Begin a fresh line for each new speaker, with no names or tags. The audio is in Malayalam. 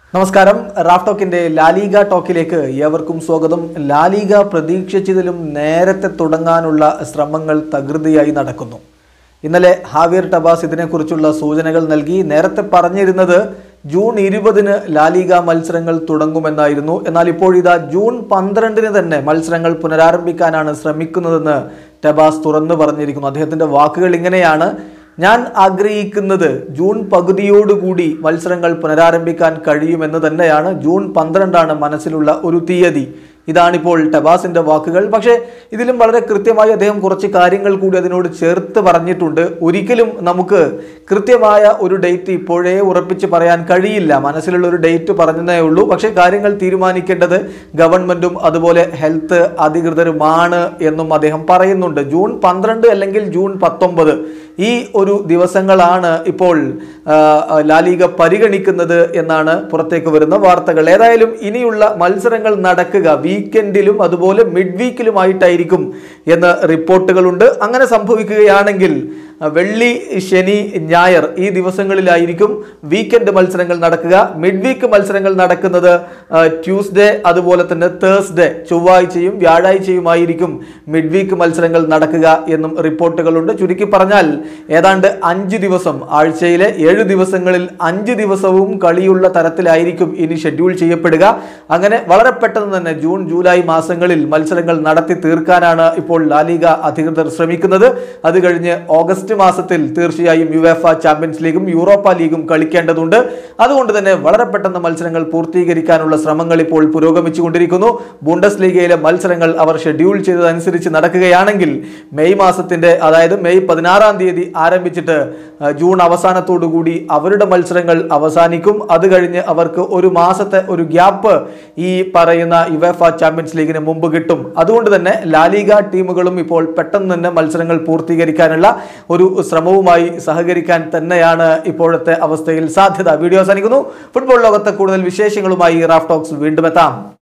നമസ്കാരം റാഫ് ടോക്കിന്റെ ലാലിഗ ടോക്കിലേക്ക് ഏവർക്കും സ്വാഗതം ലാലിഗ പ്രതീക്ഷിച്ചതിലും നേരത്തെ തുടങ്ങാനുള്ള ശ്രമങ്ങൾ തകൃതിയായി നടക്കുന്നു ഇന്നലെ ഹാവിയർ ടബാസ് ഇതിനെക്കുറിച്ചുള്ള സൂചനകൾ നൽകി നേരത്തെ പറഞ്ഞിരുന്നത് ജൂൺ ഇരുപതിന് ലാലിഗ മത്സരങ്ങൾ തുടങ്ങുമെന്നായിരുന്നു എന്നാൽ ഇപ്പോഴിതാ ജൂൺ പന്ത്രണ്ടിന് തന്നെ മത്സരങ്ങൾ പുനരാരംഭിക്കാനാണ് ശ്രമിക്കുന്നതെന്ന് ടബാസ് തുറന്നു പറഞ്ഞിരിക്കുന്നു അദ്ദേഹത്തിന്റെ വാക്കുകൾ ഇങ്ങനെയാണ് ഞാൻ ആഗ്രഹിക്കുന്നത് ജൂൺ പകുതിയോടുകൂടി മത്സരങ്ങൾ പുനരാരംഭിക്കാൻ കഴിയുമെന്ന് തന്നെയാണ് ജൂൺ പന്ത്രണ്ടാണ് മനസ്സിലുള്ള ഒരു തീയതി ഇതാണിപ്പോൾ ടബാസിന്റെ വാക്കുകൾ പക്ഷേ ഇതിലും വളരെ കൃത്യമായി അദ്ദേഹം കുറച്ച് കാര്യങ്ങൾ കൂടി അതിനോട് ചേർത്ത് പറഞ്ഞിട്ടുണ്ട് ഒരിക്കലും നമുക്ക് കൃത്യമായ ഒരു ഡേറ്റ് ഇപ്പോഴേ ഉറപ്പിച്ച് പറയാൻ കഴിയില്ല മനസ്സിലുള്ള ഒരു ഡേറ്റ് പറഞ്ഞതേ ഉള്ളൂ പക്ഷേ കാര്യങ്ങൾ തീരുമാനിക്കേണ്ടത് ഗവൺമെന്റും അതുപോലെ ഹെൽത്ത് അധികൃതരുമാണ് എന്നും അദ്ദേഹം പറയുന്നുണ്ട് ജൂൺ പന്ത്രണ്ട് അല്ലെങ്കിൽ ജൂൺ പത്തൊമ്പത് ഈ ഒരു ദിവസങ്ങളാണ് ഇപ്പോൾ ആ, ലാലിഗ പരിഗണിക്കുന്നത് എന്നാണ് പുറത്തേക്ക് വരുന്ന വാർത്തകൾ ഏതായാലും ഇനിയുള്ള മത്സരങ്ങൾ നടക്കുക വീക്കെൻഡിലും അതുപോലെ മിഡ് വീക്കിലുമായിട്ടായിരിക്കും എന്ന് റിപ്പോർട്ടുകളുണ്ട് അങ്ങനെ സംഭവിക്കുകയാണെങ്കിൽ ആ, വെള്ളി ശനി ഞായർ ഈ ദിവസങ്ങളിലായിരിക്കും വീക്കെൻഡ് മത്സരങ്ങൾ നടക്കുക മിഡ് വീക്ക് മത്സരങ്ങൾ നടക്കുന്നത് ആ, ട്യൂസ്ഡേ അതുപോലെ തന്നെ തേഴ്സ്ഡേ ചൊവ്വാഴ്ചയും വ്യാഴാഴ്ചയുമായിരിക്കും മിഡ് വീക്ക് മത്സരങ്ങൾ നടക്കുക എന്നും റിപ്പോർട്ടുകളുണ്ട് ചുരുക്കി പറഞ്ഞാൽ ഏതാണ്ട് അഞ്ച് ദിവസം ആഴ്ചയിലെ ഏഴ് ദിവസങ്ങളിൽ അഞ്ച് ദിവസവും കളിയുള്ള തരത്തിലായിരിക്കും ഇനി ഷെഡ്യൂൾ ചെയ്യപ്പെടുക അങ്ങനെ വളരെ പെട്ടെന്ന് തന്നെ ജൂൺ ജൂലൈ മാസങ്ങളിൽ മത്സരങ്ങൾ നടത്തി തീർക്കാനാണ് ഇപ്പോൾ ലാലിഗ അധികൃതർ ശ്രമിക്കുന്നത് അത് കഴിഞ്ഞ് ഓഗസ്റ്റ് മാസത്തിൽ തീർച്ചയായും യുവേഫ ചാമ്പ്യൻസ് ലീഗും യൂറോപ്പ ലീഗും കളിക്കേണ്ടതുണ്ട് അതുകൊണ്ട് തന്നെ വളരെ പെട്ടെന്ന് മത്സരങ്ങൾ പൂർത്തീകരിക്കാനുള്ള ശ്രമങ്ങൾ ഇപ്പോൾ പുരോഗമിച്ചുകൊണ്ടിരിക്കുന്നു ബുണ്ടസ് ലീഗയിലെ മത്സരങ്ങൾ അവർ ഷെഡ്യൂൾ ചെയ്തതനുസരിച്ച് നടക്കുകയാണെങ്കിൽ മെയ് മാസത്തിന്റെ അതായത് മെയ് പതിനാറാം തീയതി ആരംഭിച്ചിട്ട് ആ, ജൂൺ അവസാനത്തോടു കൂടി അവരുടെ മത്സരങ്ങൾ അവസാനിക്കും അത് കഴിഞ്ഞ് അവർക്ക് ഒരു മാസത്തെ ഒരു ഗ്യാപ്പ് ഈ പറയുന്ന യുവേഫ ചാമ്പ്യൻസ് ലീഗിന് മുമ്പ് കിട്ടും അതുകൊണ്ട് തന്നെ ലാലിഗ ടീമുകളും ഇപ്പോൾ പെട്ടെന്ന് തന്നെ മത്സരങ്ങൾ പൂർത്തീകരിക്കാനുള്ള ഒരു ശ്രമവുമായി സഹകരിക്കാൻ തന്നെയാണ് ഇപ്പോഴത്തെ അവസ്ഥയിൽ സാധ്യത വീഡിയോ അവസാനിക്കുന്നു ഫുട്ബോൾ ലോകത്തെ കൂടുതൽ വിശേഷങ്ങളുമായി റാഫ് ടോക്സ് വീണ്ടും എത്താം